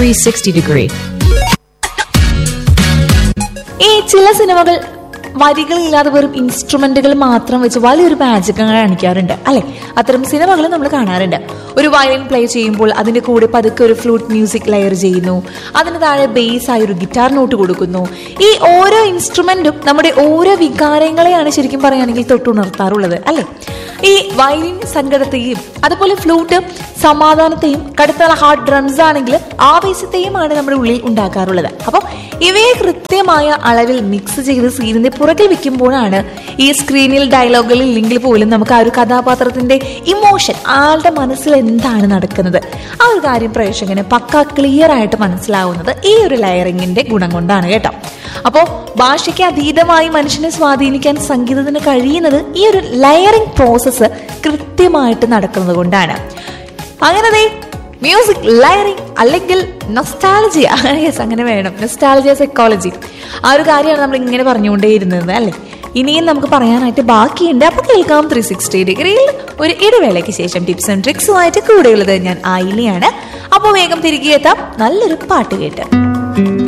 360 degree. ഈ ചില സിനിമകൾ വരികളില്ലാതെ വെറും ഇൻസ്ട്രുമെന്റുകൾ മാത്രം വെച്ച് വലിയൊരു മാജിക് കാണിക്കാറുണ്ട് അല്ലെ അത്തരം സിനിമകൾ നമ്മൾ കാണാറുണ്ട് ഒരു വയലിൻ പ്ലേ ചെയ്യുമ്പോൾ അതിന്റെ കൂടെ പതുക്കെ ഒരു ഫ്ലൂട്ട് മ്യൂസിക് ലെയർ ചെയ്യുന്നു അതിന് താഴെ ബേസ് ആയ ഒരു ഗിറ്റാർ നോട്ട് കൊടുക്കുന്നു ഈ ഓരോ ഇൻസ്ട്രുമെന്റും നമ്മുടെ ഓരോ വികാരങ്ങളെയാണ് ശരിക്കും പറയുകയാണെങ്കിൽ തൊട്ടുണർത്താറുള്ളത് അല്ലെ ഈ വയലിൻ സങ്കടത്തെയും അതുപോലെ ഫ്ലൂട്ട് സമാധാനത്തെയും കടുത്തുള്ള ഹാർഡ് ഡ്രംസ് ആണെങ്കിൽ ആവേശത്തെയുമാണ് നമ്മുടെ ഉള്ളിൽ ഉണ്ടാക്കാറുള്ളത് അപ്പോൾ ഇവയെ കൃത്യമായ അളവിൽ മിക്സ് ചെയ്ത് സീനിന്റെ പുറകിൽ വെക്കുമ്പോഴാണ് ഈ സ്ക്രീനിൽ ഡയലോഗുകൾ ഇല്ലെങ്കിൽ പോലും നമുക്ക് ആ ഒരു കഥാപാത്രത്തിന്റെ ഇമോഷൻ ആളുടെ മനസ്സിൽ എന്താണ് നടക്കുന്നത് ആ ഒരു കാര്യം പ്രേക്ഷകന് പക്ക ക്ലിയർ ആയിട്ട് മനസ്സിലാവുന്നത് ഈ ഒരു ലെയറിങ്ങിന്റെ ഗുണം കൊണ്ടാണ് കേട്ടോ അപ്പോൾ ഭാഷയ്ക്ക് അതീതമായി മനുഷ്യനെ സ്വാധീനിക്കാൻ സംഗീതത്തിന് കഴിയുന്നത് ഈ ഒരു ലെയറിംഗ് പ്രോസസ്സ് കൃത്യമായിട്ട് നടക്കുന്നത് കൊണ്ടാണ് അങ്ങനെ ദേ മ്യൂസിക് ലയറിംഗ് അല്ലെങ്കിൽ നൊസ്റ്റാളജിയ യെസ് അങ്ങനെ വേണം നൊസ്റ്റാളജിയ സൈക്കോളജി ആ ഒരു കാര്യമാണ് നമ്മൾ ഇങ്ങനെ പറഞ്ഞുകൊണ്ടേയിരുന്നത് അല്ലേ ഇനിയും നമുക്ക് പറയാനായിട്ട് ബാക്കിയുണ്ട് അപ്പൊ കേൾക്കാം ത്രീ സിക്സ്റ്റി ഡിഗ്രിയിൽ ഒരു ഇടവേളയ്ക്ക് ശേഷം ടിപ്സ് ആൻഡ് ട്രിക്സുമായിട്ട് കൂടെയുള്ളത് ഞാൻ ആയിലിയാണ് അപ്പോൾ വേഗം തിരികെ എത്താം നല്ലൊരു പാട്ട് കേട്ട്